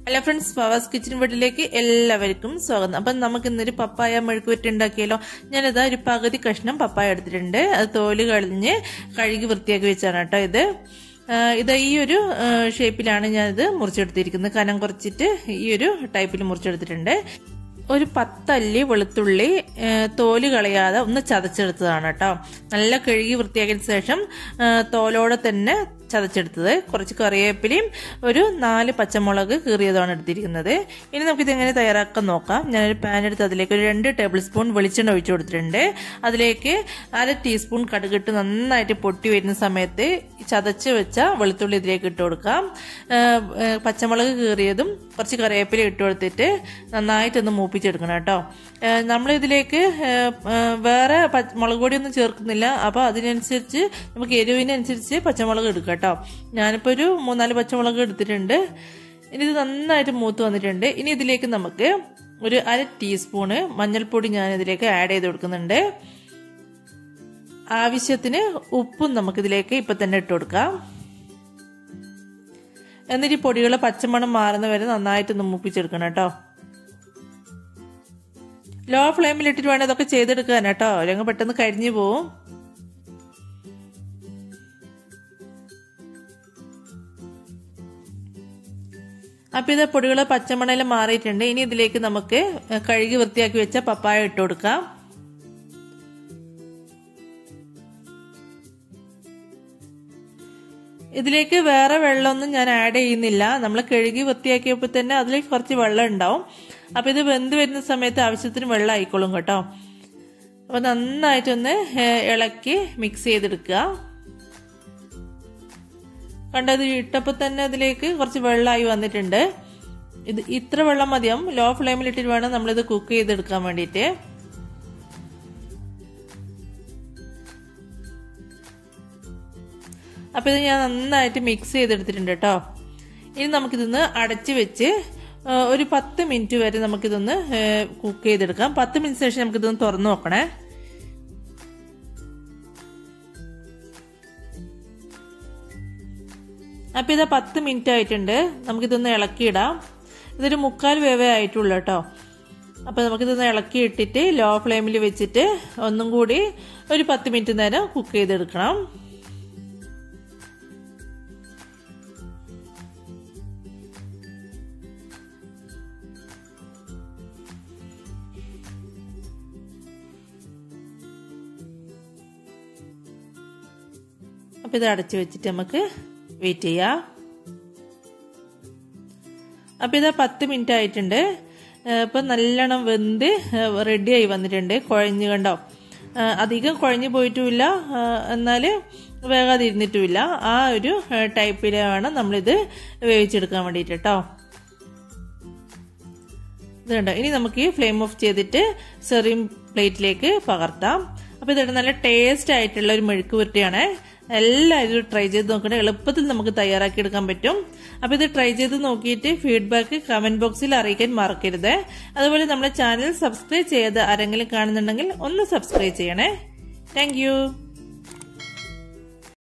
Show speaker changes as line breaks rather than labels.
hello friends പവാസ് kitchen വീട്ടിലേക്ക് എല്ലാവർക്കും സ്വാഗതം അപ്പം നമുക്ക് ഇന്നൊരു പപ്പായ മെഴുക്കുവരട്ടി ഉണ്ടാക്കിയാലോ ഞാനിതാ ഒരു പകുതി കഷ്ണം പപ്പായ എടുത്തിട്ടുണ്ട് അത് തോല് കളഞ്ഞ് കഴുകി വൃത്തിയാക്കി വെച്ചാണ് കേട്ടോ ഇത് ആ, ഇത് ഈ ഒരു ആ, ഷേപ്പിലാണ് ഞാനിത് മുറിച്ചെടുത്തിരിക്കുന്നത് കനം കുറച്ചിട്ട് ഈ ഒരു ടൈപ്പിൽ മുറിച്ചെടുത്തിട്ടുണ്ട് ഒരു പത്തല്ലി വെളുത്തുള്ളി ആ, തോല് കളയാതെ ഒന്ന് ചതച്ചെടുത്തതാണ് കേട്ടോ നല്ല കഴുകി വൃത്തിയാക്കിയതിന് ശേഷം ആ, തോലോടെ തന്നെ ചതച്ചെടുത്തത് കുറച്ച് കറിവേപ്പിലയും ഒരു നാല് പച്ചമുളക് കീറിയതാണ് എടുത്തിരിക്കുന്നത് ഇനി നമുക്കിത് എങ്ങനെ തയ്യാറാക്കാൻ നോക്കാം ഞാനൊരു പാൻ എടുത്ത് അതിലേക്ക് ഒരു രണ്ട് ടേബിൾ സ്പൂൺ വെളിച്ചെണ്ണ ഒഴിച്ചു കൊടുത്തിട്ടുണ്ട് അതിലേക്ക് അര ടീസ്പൂൺ കടുകിട്ട് നന്നായിട്ട് പൊട്ടി വരുന്ന സമയത്ത് ചതച്ച് വെച്ച വെളുത്തുള്ളി ഇതിലേക്ക് ഇട്ട് കൊടുക്കാം ഏഹ് ഏഹ് പച്ചമുളക് കീറിയതും കുറച്ച് കറിവേപ്പില ഇട്ട് കൊടുത്തിട്ട് നന്നായിട്ടൊന്ന് മൂപ്പിച്ചെടുക്കണം കേട്ടോ ഏഹ് നമ്മളിതിലേക്ക് ഏഹ് ഏഹ് വേറെ പച്ച- മുളക് പൊടിയൊന്നും ചേർക്കുന്നില്ല അപ്പോൾ അതിനനുസരിച്ച് നമുക്ക് എരിവിനനുസരിച്ച് പച്ചമുളക് എടുക്കാം കേട്ടോ ഞാനിപ്പോൾ ഒരു മൂന്നാല് പച്ചമുളക് എടുത്തിട്ടുണ്ട് ഇനി ഇത് നന്നായിട്ട് മൂത്ത് വന്നിട്ടുണ്ട് ഇനി ഇതിലേക്ക് നമുക്ക് ഒരു അര ടീസ്പൂണ് മഞ്ഞൾപ്പൊടി ഞാൻ ഇതിലേക്ക് ആഡ് ചെയ്ത് കൊടുക്കുന്നുണ്ട് ആവശ്യത്തിന് ഉപ്പും നമുക്കിതിലേക്ക് ഇപ്പം തന്നെ ഇട്ട് കൊടുക്കാം എന്നിട്ട് ഈ പൊടികൾ പച്ചമണം മാറുന്ന വരെ നന്നായിട്ടൊന്ന് മൂപ്പിച്ചെടുക്കണം കേട്ടോ ലോ ഫ്ലെയിമിൽ ഇട്ടിട്ട് വേണം ഇതൊക്കെ ചെയ്തെടുക്കാൻ കേട്ടോ അല്ലെങ്കിൽ പെട്ടെന്ന് കരിഞ്ഞു പോവും അപ്പോൾ ഇത് പൊടികൾ പച്ചമണയിൽ മാറിയിട്ടുണ്ട് ഇനി ഇതിലേക്ക് നമുക്ക് കഴുകി വൃത്തിയാക്കി വെച്ച പപ്പായ ഇട്ട് കൊടുക്കാം ഇതിലേക്ക് വേറെ വെള്ളമൊന്നും ഞാൻ ആഡ് ചെയ്യുന്നില്ല നമ്മൾ കഴുകി വൃത്തിയാക്കിയപ്പോൾ തന്നെ അതിലേക്ക് കുറച്ച് വെള്ളം ഉണ്ടാവും അപ്പോൾ ഇത് വെന്ത് വരുന്ന സമയത്ത് ആവശ്യത്തിന് വെള്ളം ആയിക്കോളും കേട്ടോ അപ്പോൾ നന്നായിട്ടൊന്ന് ഏഹ്, ഇളക്കി മിക്സ് ചെയ്തെടുക്കുക കണ്ടത് ഇട്ടപ്പോൾ തന്നെ അതിലേക്ക് കുറച്ച് വെള്ളമായി വന്നിട്ടുണ്ട് ഇത് ഇത്ര വെള്ളം മതിയാവും ലോ ഫ്ലെയിമിൽ ഇട്ടിട്ട് വേണം നമ്മളിത് കുക്ക് ചെയ്തെടുക്കാൻ വേണ്ടിയിട്ട് അപ്പോൾ ഇത് ഞാൻ നന്നായിട്ട് മിക്സ് ചെയ്തെടുത്തിട്ടുണ്ട് കേട്ടോ ഇനി നമുക്കിതൊന്ന് അടച്ച് വെച്ച് ആ, ഒരു പത്ത് മിനിറ്റ് വരെ നമുക്കിതൊന്ന് കുക്ക് ചെയ്തെടുക്കാം പത്ത് മിനിറ്റ് ശേഷം നമുക്കിതൊന്ന് തുറന്നു നോക്കണേ അപ്പോൾ ഇതാ പത്ത് മിനിറ്റ് ആയിട്ടുണ്ട് നമുക്കിതൊന്ന് ഇളക്കിയിടാം ഇതൊരു മുക്കാൽ വേവേ ആയിട്ടുള്ളൂ കേട്ടോ അപ്പോൾ നമുക്കിതൊന്ന് ഇളക്കി ഇട്ടിട്ട് ലോ ഫ്ലെയിമിൽ വെച്ചിട്ട് ഒന്നും കൂടി ഒരു പത്ത് മിനിറ്റ് നേരം കുക്ക് ചെയ്തെടുക്കണം അപ്പോൾ ഇത് അടച്ചു വെച്ചിട്ട് നമുക്ക് വെയിറ്റ് ചെയ്യാം അപ്പോൾ ഇത് പത്ത് മിനിറ്റ് ആയിട്ടുണ്ട് ഇപ്പം നല്ലോണം വെന്ത് റെഡിയായി വന്നിട്ടുണ്ട് കുഴഞ്ഞു കണ്ടോ ആ, അധികം കുഴഞ്ഞു പോയിട്ടുമില്ല ആ, എന്നാൽ വേഗാതെ ഇരുന്നിട്ടുമില്ല ആ ഒരു ടൈപ്പിലാണ് നമ്മളിത് വേവിച്ചെടുക്കാൻ വേണ്ടിയിട്ട് കേട്ടോ ഇത് കണ്ടോ ഇനി നമുക്ക് ഫ്ലെയിം ഓഫ് ചെയ്തിട്ട് സെറിയും പ്ലേറ്റിലേക്ക് പകർത്താം അപ്പോൾ ഇതാണ് നല്ല ടേസ്റ്റ് ആയിട്ടുള്ള ഒരു മെഴുക്ക് പുരട്ടിയാണ് എല്ലാവരും ട്രൈ ചെയ്ത് നോക്കണേ എളുപ്പത്തിൽ നമുക്ക് തയ്യാറാക്കി എടുക്കാൻ പറ്റും അപ്പോൾ ഇത് ട്രൈ ചെയ്ത് നോക്കിയിട്ട് ഫീഡ്ബാക്ക് കമന്റ് ബോക്സിൽ അറിയിക്കാൻ മറക്കരുത് അതുപോലെ നമ്മുടെ ചാനൽ സബ്സ്ക്രൈബ് ചെയ്യാതെ ആരെങ്കിലും കാണുന്നുണ്ടെങ്കിൽ ഒന്ന് സബ്സ്ക്രൈബ് ചെയ്യണേ താങ്ക്